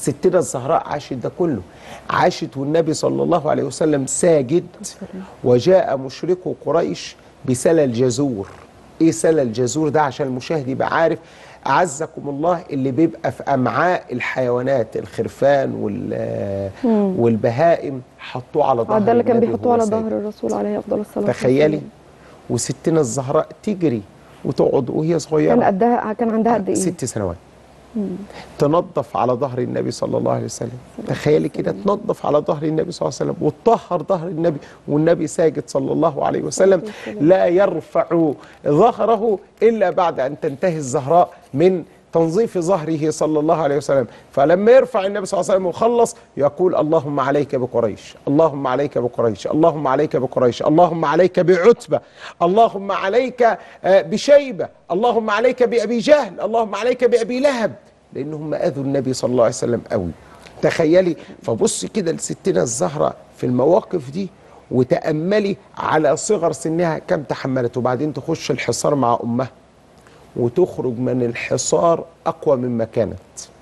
ستنا الزهراء عاشت ده كله عاشت والنبي صلى الله عليه وسلم ساجد وجاء مشركو قريش بسلى الجزور ايه سلى الجزور ده عشان المشاهد يبقى عارف اعزكم الله اللي بيبقى في امعاء الحيوانات الخرفان وال والبهائم حطوه على اه ظهر ده اللي كان النبي بيحطوه وهو على ساجد. ظهر الرسول عليه افضل الصلاه تخيلي والسلام. وستنا الزهراء تجري وتقعد وهي صغيره كان قدها كان عندها قد ايه؟ ست سنوات تنظف على ظهر النبي صلى الله عليه وسلم تخيلي كده تنظف على ظهر النبي صلى الله عليه وسلم وتطهر ظهر النبي والنبي ساجد صلى الله عليه وسلم لا يرفع ظهره إلا بعد أن تنتهي الزهراء من تنظيف ظهره صلى الله عليه وسلم فلما يرفع النبي صلى الله عليه وسلم وخلص يقول اللهم عليك بقريش اللهم عليك بقريش اللهم عليك بقريش اللهم عليك بعتبة اللهم عليك آه، بشيبة اللهم عليك بأبي جهل اللهم عليك بأبي لهب لأنهم أذوا النبي صلى الله عليه وسلم قوي تخيلي فبصي كده لستنا الزهرة في المواقف دي وتأملي على صغر سنها كم تحملت وبعدين تخش الحصار مع أمها وتخرج من الحصار أقوى مما كانت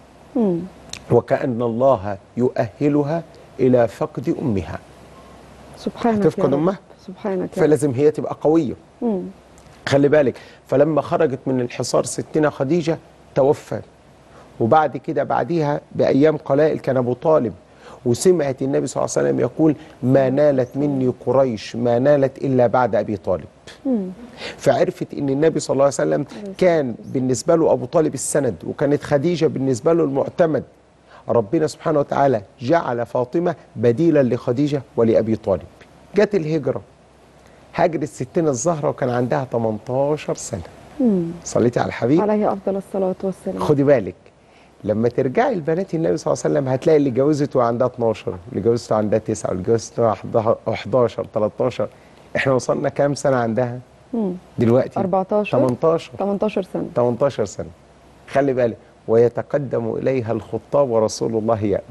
وكأن الله يؤهلها إلى فقد أمها سبحانك هتفقد يا رب. أمها؟ سبحانك يا رب. فلازم هي تبقى قوية خلي بالك فلما خرجت من الحصار ستنا خديجة توفى وبعد كده بعديها بأيام قلائل كان أبو طالب وسمعت النبي صلى الله عليه وسلم يقول ما نالت مني قريش ما نالت إلا بعد أبي طالب فعرفت ان النبي صلى الله عليه وسلم كان بالنسبه له ابو طالب السند وكانت خديجه بالنسبه له المعتمد ربنا سبحانه وتعالى جعل فاطمه بديلا لخديجه ولابي طالب جت الهجره هاجرت ستنا الزهره وكان عندها 18 سنه صليتي على الحبيب عليه افضل الصلاه والسلام خدي بالك لما ترجعي لبنات النبي صلى الله عليه وسلم هتلاقي اللي جوزت وعندها 12 اللي جوزت وعندها 9 واللي جوزت وعندها 11 13 احنا وصلنا كام سنه عندها دلوقتي 14 18 18 سنه 18 سنه خلي بالك ويتقدم اليها الخطاب ورسول الله يأبى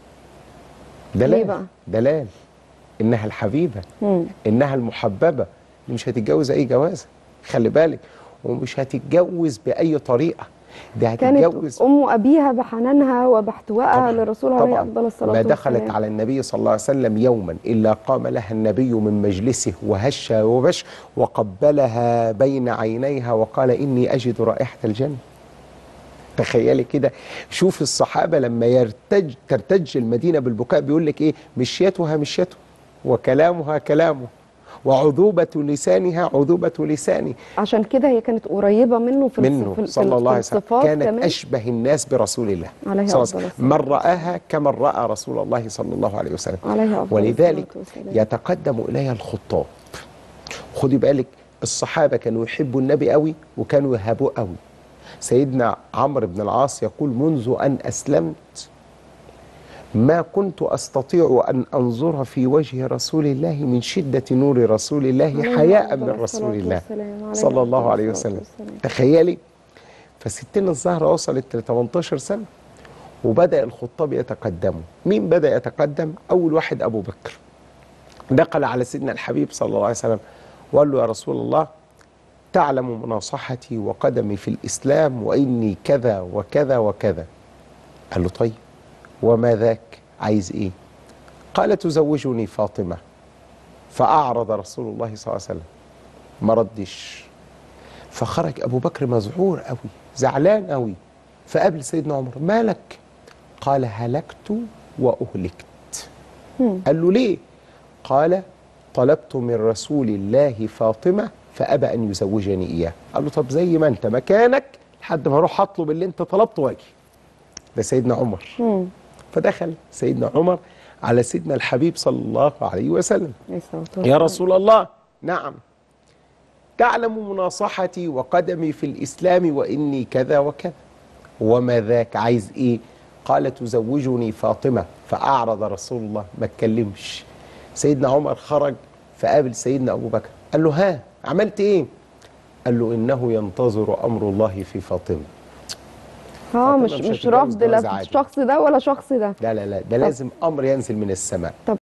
ليه دلال بقى؟ دلال انها الحبيبه مم. انها المحببه اللي مش هتتجوز اي جوازه خلي بالك ومش هتتجوز باي طريقه دي كانت هتتجوز ام ابيها بحنانها وباحتوائها طبعاً، للرسول عليه طبعاً. افضل الصلاه ما والسلام دخلت على النبي صلى الله عليه وسلم يوما الا قام لها النبي من مجلسه وهش وبش وقبلها بين عينيها وقال اني اجد رائحه الجنه تخيلي كده شوف الصحابه لما يرتج ترتج المدينه بالبكاء بيقول لك ايه مشيتها مشيته وكلامها كلامه وعذوبه لسانها عذوبه لساني عشان كده هي كانت قريبه منه في الص- منه في- صلى في الله عليه وسلم الصفات كانت كمان أشبه الناس برسول الله عليه صلى الله أفضل عليه الصلاة وسلم من رآها كمن رأى رسول الله صلى الله عليه وسلم عليه أفضل ولذلك الصلاة والسلام. يتقدم إليها الخطاب خدي بالك الصحابة كانوا يحبوا النبي قوي وكانوا يهابوه قوي سيدنا عمرو بن العاص يقول منذ أن أسلمت ما كنت أستطيع أن أنظر في وجه رسول الله من شدة نور رسول الله عليه حياء أفضل من رسول الصلاة الله والسلام. عليه صلى الله أفضل عليه الصلاة وسلم والسلام. تخيلي فستنا الزهرة وصلت ل 18 سنة وبدأ الخطاب يتقدموا مين بدأ يتقدم؟ أول واحد أبو بكر دخل على سيدنا الحبيب صلى الله عليه وسلم وقال له يا رسول الله تعلم مناصحتي وقدمي في الإسلام وإني كذا وكذا وكذا قال له طيب وما ذاك عايز إيه قال تزوجني فاطمة فأعرض رسول الله صلى الله عليه وسلم ما ردش فخرج ابو بكر مذعور قوي زعلان قوي فقابل سيدنا عمر مالك قال هلكت واهلكت قال له ليه قال طلبت من رسول الله فاطمه فابى ان يزوجني اياه قال له طب زي ما انت مكانك لحد ما اروح اطلب اللي انت طلبته واجي ده سيدنا عمر مم. فدخل سيدنا عمر على سيدنا الحبيب صلى الله عليه وسلم عليه الصلاة يا والسلام. رسول الله نعم تعلم مناصحتي وقدمي في الإسلام وإني كذا وكذا وما ذاك عايز إيه قال تزوجني فاطمة فأعرض رسول الله ما اتكلمش سيدنا عمر خرج فقابل سيدنا أبو بكر قال له ها عملت إيه قال له إنه ينتظر أمر الله في فاطمة اه فاطمة مش مش مش هتتجوز رفض لا جواز عادي. الشخص ده ولا شخص ده لا لا لا ده لازم أمر ينزل من السماء طب